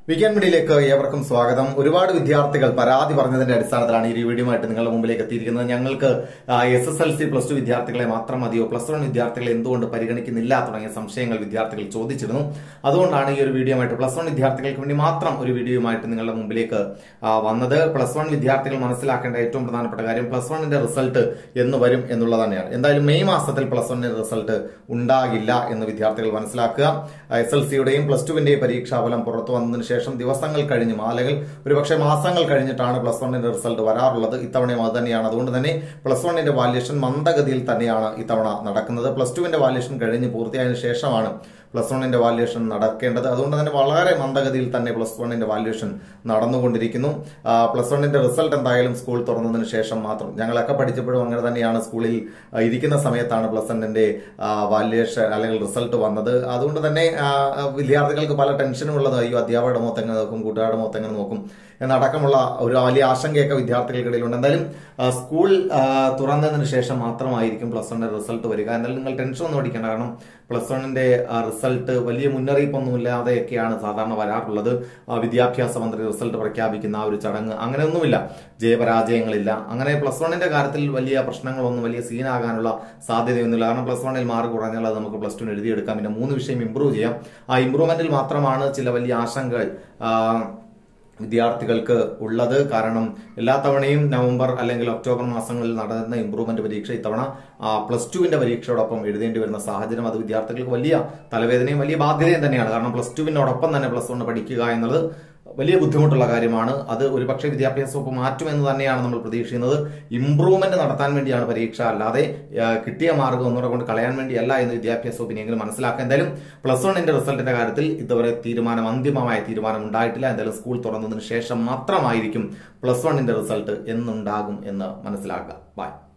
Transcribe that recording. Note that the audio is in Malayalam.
വീക്കെൻഡ് മീഡിയയിലേക്ക് ഏവർക്കും സ്വാഗതം ഒരുപാട് വിദ്യാർത്ഥികൾ പരാതി പറഞ്ഞതിന്റെ അടിസ്ഥാനത്തിലാണ് ഈ വീഡിയോയുമായിട്ട് നിങ്ങളുടെ മുമ്പിലേക്ക് എത്തിയിരിക്കുന്നത് ഞങ്ങൾക്ക് S S L C plus two വിദ്യാർത്ഥികളെ മാത്രം മതിയോ പ്ലസ് വൺ വിദ്യാർത്ഥികളെ എന്തുകൊണ്ട് പരിഗണിക്കുന്നില്ല തുടങ്ങിയ സംശയങ്ങൾ വിദ്യാർത്ഥികൾ ചോദിച്ചിരുന്നു അതുകൊണ്ടാണ് ഈ ഒരു വീഡിയോയുമായിട്ട് പ്ലസ് വൺ വിദ്യാർത്ഥികൾക്ക് വേണ്ടി മാത്രം ഒരു വീഡിയോയുമായിട്ട് നിങ്ങളുടെ മുമ്പിലേക്ക് ആ, വന്നത് പ്ലസ് വൺ വിദ്യാർത്ഥികൾ മനസ്സിലാക്കേണ്ട ഏറ്റവും പ്രധാനപ്പെട്ട കാര്യം പ്ലസ് വണ്ണിന്റെ റിസൾട്ട് എന്ന് വരും എന്നുള്ളത് തന്നെയാണ് എന്തായാലും മെയ് മാസത്തിൽ പ്ലസ് വണ്ണിന്റെ റിസൾട്ട് ഉണ്ടാകില്ല എന്ന് വിദ്യാർത്ഥികൾ മനസ്സിലാക്കുക എസ് എൽ സിയുടെയും പ്ലസ് ടുവിന്റെയും പരീക്ഷാഫലം പുറത്തു വന്നതിന് ശേഷം ദിവസങ്ങൾ കഴിഞ്ഞും അല്ലെങ്കിൽ ഒരുപക്ഷെ മാസങ്ങൾ കഴിഞ്ഞിട്ടാണ് പ്ലസ് വണ്ണിന്റെ റിസൾട്ട് വരാറുള്ളത് ഇത്തവണയും അത് തന്നെയാണ് അതുകൊണ്ട് തന്നെ പ്ലസ് വണ്ണിന്റെ വാല്യുവേഷൻ മന്ദഗതിയിൽ തന്നെയാണ് ഇത്തവണ നടക്കുന്നത് പ്ലസ് ടുവിന്റെ വാല്യുവേഷൻ കഴിഞ്ഞ് പൂർത്തിയായതിനു ശേഷമാണ് പ്ലസ് വണ്ണിന്റെ വാല്യുവേഷൻ നടക്കേണ്ടത് അതുകൊണ്ട് തന്നെ വളരെ മന്ദഗതിയിൽ തന്നെ പ്ലസ് വണ്ണിന്റെ വാല്യുവേഷൻ നടന്നുകൊണ്ടിരിക്കുന്നു ആ, പ്ലസ് വണ്ണിന്റെ റിസൾട്ട് എന്തായാലും സ്കൂൾ തുറന്നതിന് ശേഷം മാത്രം ഞങ്ങളൊക്കെ പഠിച്ചപ്പോഴും അങ്ങനെ തന്നെയാണ് സ്കൂളിൽ ആ, ഇരിക്കുന്ന സമയത്താണ് പ്ലസ് വണ്ണിന്റെ വാല്യുവേഷൻ അല്ലെങ്കിൽ റിസൾട്ട് വന്നത് അതുകൊണ്ട് തന്നെ ആ, വിദ്യാർത്ഥികൾക്ക് പല ടെൻഷനും ഉള്ളത് അയ്യോ അധ്യാപകരുടെ മുഖത്ത് എങ്ങനെ നോക്കും കൂട്ടുകാരുടെ മുഖത്ത് എങ്ങനെ നോക്കും എന്നടക്കമുള്ള ഒരു വലിയ ആശങ്കയൊക്കെ വിദ്യാർത്ഥികൾക്കിടയിലുണ്ട് എന്തായാലും ആ, സ്കൂൾ ആ, തുറന്നതിന് ശേഷം മാത്രമായിരിക്കും പ്ലസ് വണ്ണിന്റെ റിസൾട്ട് വരിക എന്തായാലും നിങ്ങൾ ടെൻഷൻ ഒന്നും അടിക്കേണ്ട കാരണം പ്ലസ് വണ്ണിന്റെ റിസൾട്ട് വലിയ മുന്നറിയിപ്പൊന്നുമില്ലാതെയൊക്കെയാണ് സാധാരണ വരാറുള്ളത് ആ, വിദ്യാഭ്യാസ മന്ത്രി റിസൾട്ട് പ്രഖ്യാപിക്കുന്ന ആ ഒരു ചടങ്ങ് അങ്ങനെയൊന്നുമില്ല ജയപരാജയങ്ങളില്ല അങ്ങനെ പ്ലസ് വണ്ണിന്റെ കാര്യത്തിൽ വലിയ പ്രശ്നങ്ങളൊന്നും വലിയ സീനാകാനുള്ള സാധ്യതയൊന്നുമില്ല കാരണം പ്ലസ് വണ്ണിൽ മാർക്ക് കുറഞ്ഞാൽ അത് നമുക്ക് പ്ലസ് ടുവിന് എഴുതിയെടുക്കാം പിന്നെ മൂന്ന് വിഷയം ഇമ്പ്രൂവ് ചെയ്യാം ആ ഇമ്പ്രൂവ്മെന്റിൽ മാത്രമാണ് ചില വലിയ ആശങ്കകൾ ആ, വിദ്യാർത്ഥികൾക്ക് ഉള്ളത് കാരണം എല്ലാ തവണയും നവംബർ അല്ലെങ്കിൽ ഒക്ടോബർ മാസങ്ങളിൽ നടന്ന ഇംപ്രൂവ്മെന്റ് പരീക്ഷ ഇത്തവണ ആ, പ്ലസ് ടുവിന്റെ പരീക്ഷയോടൊപ്പം എഴുതേണ്ടി വരുന്ന സാഹചര്യം അത് വിദ്യാർത്ഥികൾക്ക് വലിയ തലവേദനയും വലിയ ബാധ്യതയും തന്നെയാണ് കാരണം പ്ലസ് ടുവിനോടൊപ്പം തന്നെ പ്ലസ് വൺ പഠിക്കുക എന്നുള്ളത് വലിയ ബുദ്ധിമുട്ടുള്ള കാര്യമാണ് അത് ഒരുപക്ഷെ വിദ്യാഭ്യാസ വകുപ്പ് മാറ്റുമെന്ന് തന്നെയാണ് നമ്മൾ പ്രതീക്ഷിക്കുന്നത് ഇംപ്രൂവ്മെന്റ് നടത്താൻ വേണ്ടിയാണ് പരീക്ഷ അല്ലാതെ ആ, കിട്ടിയ മാർഗം ഒന്നുകൂടെ കൊണ്ട് കളയാൻ വേണ്ടിയല്ല എന്ന് വിദ്യാഭ്യാസ വകുപ്പിനെങ്കിലും മനസ്സിലാക്കുക എന്തായാലും പ്ലസ് വണ്ണിന്റെ റിസൾട്ടിന്റെ കാര്യത്തിൽ ഇതുവരെ തീരുമാനം അന്തിമമായ തീരുമാനം ഉണ്ടായിട്ടില്ല എന്തായാലും സ്കൂൾ തുറന്നതിന് ശേഷം മാത്രമായിരിക്കും പ്ലസ് വണ്ണിന്റെ റിസൾട്ട് എന്നുണ്ടാകും എന്ന് മനസ്സിലാക്കുക ബൈ